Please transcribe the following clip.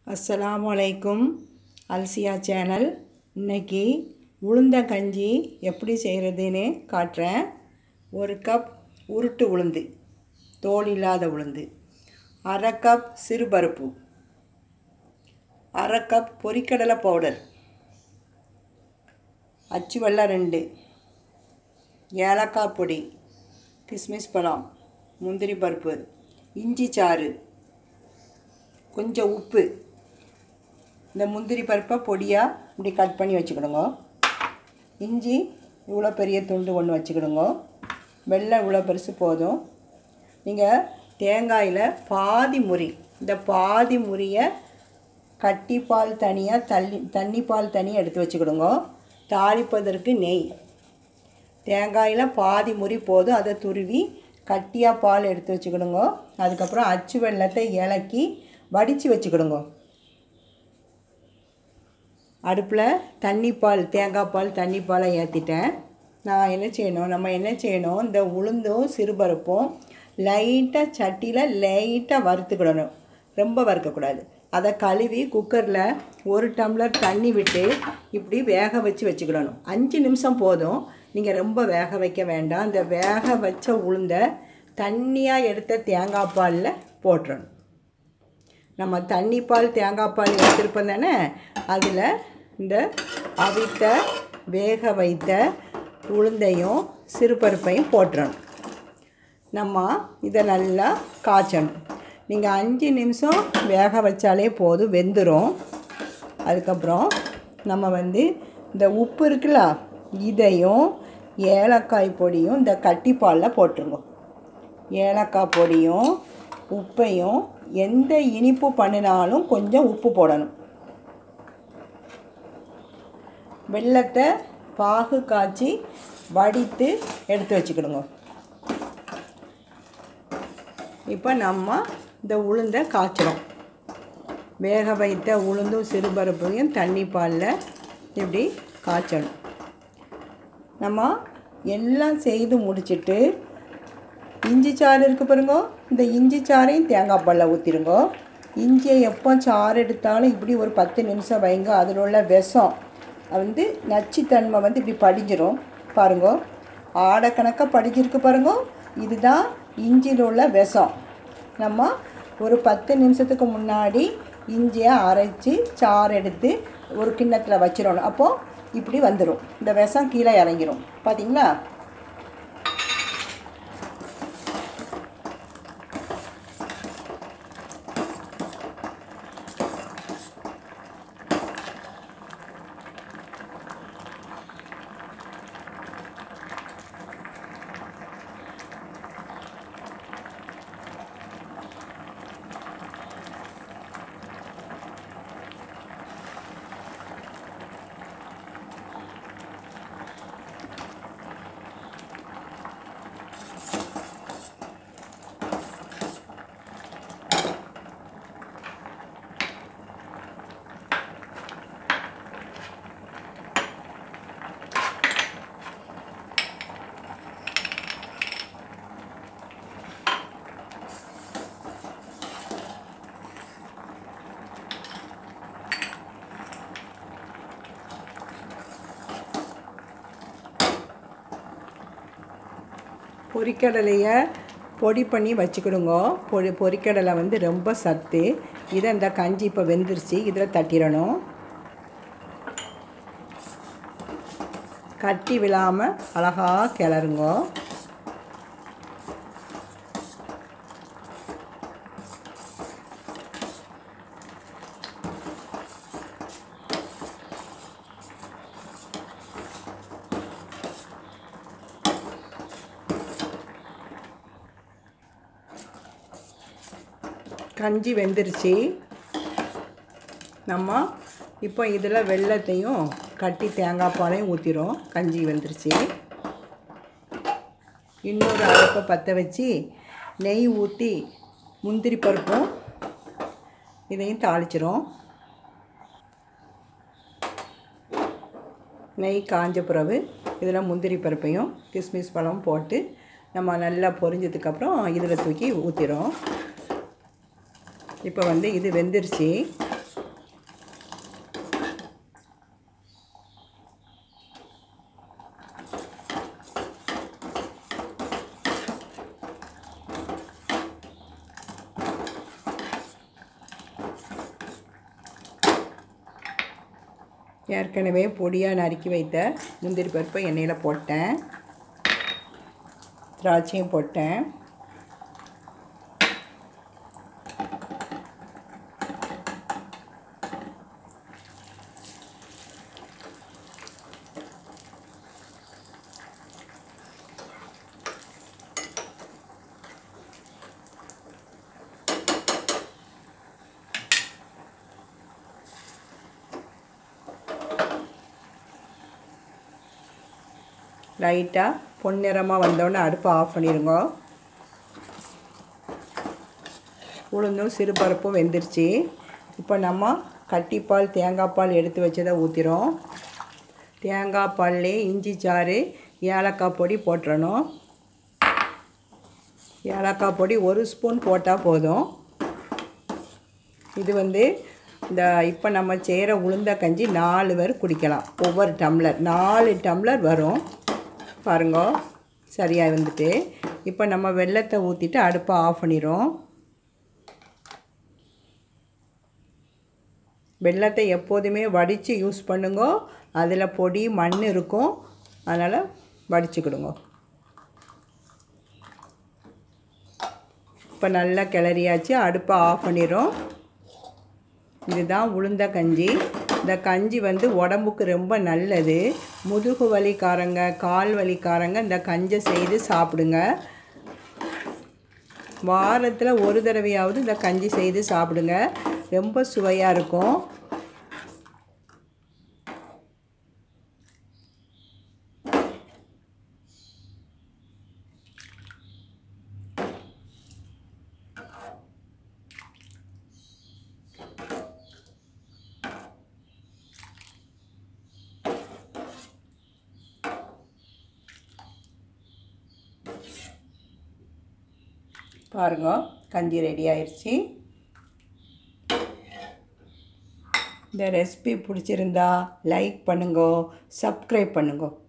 அஸ்ஸலாமு அலைக்கும் அல்சியா சேனல் இன்னைக்கு உளுந்தங்கஞ்சி எப்படி செய்கிறதுன்னு காட்டுறேன் ஒரு கப் உருட்டு உளுந்து தோல் இல்லாத உளுந்து அரை கப் சிறுபருப்பு அரை கப் பொரிக்கடலை பவுடர் அச்சு வெல்லம் ரெண்டு ஏலக்காய் பொடி கிஸ்மிஸ் பழம் முந்திரி பருப்பு இஞ்சி சாறு கொஞ்சம் உப்பு இந்த முந்திரி பருப்பை பொடியாக இப்படி கட் பண்ணி வச்சுக்கிடுங்க இஞ்சி இவ்வளோ பெரிய துண்டு ஒன்று வச்சுக்கிடுங்க வெள்ளை இவ்வளோ பெருசு போதும் நீங்கள் தேங்காயில் பாதி முறி இந்த பாதி முறியை கட்டி பால் தனியாக தள்ளி தண்ணி பால் தனியாக எடுத்து வச்சுக்கிடுங்க தாளிப்பதற்கு நெய் தேங்காயில் பாதி முறி போதும் அதை துருவி கட்டியாக பால் எடுத்து வச்சுக்கிடுங்க அதுக்கப்புறம் அச்சு வெள்ளத்தை இலக்கி வடித்து வச்சுக்கிடுங்க அடுப்பில் தண்ணி பால் தேங்காய் பால் தண்ணி பாலை ஏற்றிட்டேன் நான் என்ன செய்யணும் நம்ம என்ன செய்யணும் இந்த உளுந்தும் சிறுபருப்பும் லைட்டாக சட்டியில் லைட்டாக வறுத்துக்கிடணும் ரொம்ப வறுக்கக்கூடாது அதை கழுவி குக்கரில் ஒரு டம்ளர் தண்ணி விட்டு இப்படி வேக வச்சு வச்சுக்கிடணும் அஞ்சு நிமிஷம் போதும் நீங்கள் ரொம்ப வேக வைக்க வேண்டாம் இந்த வேக வச்ச உளுந்தை தண்ணியாக எடுத்த தேங்காய் பாலில் போட்டுறணும் நம்ம தண்ணி பால் தேங்காய் பால் எடுத்துருப்போம் தானே அதில் இந்த அவித்த வேக வைத்த உளுந்தையும் சிறுபருப்பையும் போட்டுறணும் நம்ம இதை நல்லா காய்ச்சணும் நீங்கள் அஞ்சு நிமிஷம் வேக வச்சாலே போதும் வெந்துடும் அதுக்கப்புறம் நம்ம வந்து இந்த உப்பு இருக்குல்ல இதையும் ஏலக்காய் பொடியும் இந்த கட்டிப்பாலில் போட்டுருங்க ஏலக்காய் பொடியும் உப்பையும் எந்த இனிப்பு பண்ணினாலும் கொஞ்சம் உப்பு போடணும் வெள்ளத்தை பாகு காய்ச்சி வடித்து எடுத்து வச்சுக்கிடுங்க இப்போ நம்ம இந்த உளுந்தை காய்ச்சிரும் வேக வைத்த உளுந்தும் சிறுபருப்பையும் தண்ணி பாலில் இப்படி காய்ச்சணும் நம்ம எல்லாம் செய்து முடிச்சிட்டு இஞ்சி சாறு இருக்குது பாருங்க இந்த இஞ்சி சாறையும் தேங்காய் பாலில் ஊற்றிருங்க இஞ்சியை எப்போ சாறு எடுத்தாலும் இப்படி ஒரு பத்து நிமிஷம் வைங்க அதில் உள்ள விஷம் வந்து நச்சுத்தன்மை வந்து இப்படி படிஞ்சிரும் பாருங்க ஆடக்கணக்காக படிஞ்சிருக்கு பாருங்க இதுதான் இஞ்சியில் உள்ள விஷம் நம்ம ஒரு பத்து நிமிஷத்துக்கு முன்னாடி இஞ்சியை அரைச்சி சாறு எடுத்து ஒரு கிண்ணத்தில் வச்சிடணும் அப்போது இப்படி வந்துடும் இந்த விஷம் கீழே இறங்கிரும் பார்த்தீங்களா பொரிக்கடலையை பொடி பண்ணி வச்சுக்கிடுங்க பொடி பொரிக்கடலை வந்து ரொம்ப சத்து இதை இந்த கஞ்சி இப்போ வெந்துருச்சு இதில் தட்டிடணும் கட்டி விழாமல் அழகாக கிளறுங்க கஞ்சி வெந்துருச்சு நம்ம இப்போ இதில் வெள்ளத்தையும் கட்டி தேங்காய் பாலையும் ஊற்றிடும் கஞ்சி வெந்துருச்சு இன்னொரு அடுப்பை பற்ற வச்சு நெய் ஊற்றி முந்திரி பருப்பும் இதையும் தாளிச்சிரும் நெய் காஞ்ச பிறகு இதில் முந்திரி பருப்பையும் கிஸ்மிஸ் பழம் போட்டு நம்ம நல்லா பொரிஞ்சதுக்கப்புறம் இதில் தூக்கி ஊற்றிடும் இப்போ வந்து இது வெந்துருச்சு ஏற்கனவே பொடியாக நறுக்கி வைத்த முந்திரி பருப்பை எண்ணெயில் போட்டேன் திராட்சையும் போட்டேன் லைட்டாக பொன்னிறமாக வந்தோடனே அடுப்பை ஆஃப் பண்ணிடுங்க உளுந்தும் சிறுபருப்பும் வெந்துருச்சு இப்போ நம்ம கட்டிப்பால் தேங்காய் பால் எடுத்து வச்சதை ஊற்றிடும் தேங்காய் பால்லே இஞ்சி சாறு ஏலக்காய் பொடி போட்டுறணும் ஏலக்காய் பொடி ஒரு ஸ்பூன் போட்டால் போதும் இது வந்து இந்த இப்போ நம்ம செய்கிற உளுந்த கஞ்சி நாலு பேர் குடிக்கலாம் ஒவ்வொரு டம்ளர் நாலு டம்ளர் வரும் பாருங்க சரியாக வந்துட்டு இப்போ நம்ம வெள்ளத்தை ஊற்றிட்டு அடுப்பை ஆஃப் பண்ணிடும் வெள்ளத்தை எப்போதுமே வடித்து யூஸ் பண்ணுங்க அதில் பொடி மண் இருக்கும் அதனால் வடிச்சுக்கிடுங்க இப்போ நல்லா கிளறியாச்சு அடுப்பை ஆஃப் பண்ணிடும் இதுதான் உளுந்த கஞ்சி இந்த கஞ்சி வந்து உடம்புக்கு ரொம்ப நல்லது முதுகு வலிக்காரங்க கால் வலிக்காரங்க இந்த கஞ்சை செய்து சாப்பிடுங்க வாரத்தில் ஒரு தடவையாவது இந்த கஞ்சி செய்து சாப்பிடுங்க ரொம்ப சுவையாக இருக்கும் பாருங்க கஞ்சி ரெடி ஆயிடுச்சு இந்த ரெசிபி பிடிச்சிருந்தா லைக் பண்ணுங்க சப்ஸ்கிரைப் பண்ணுங்க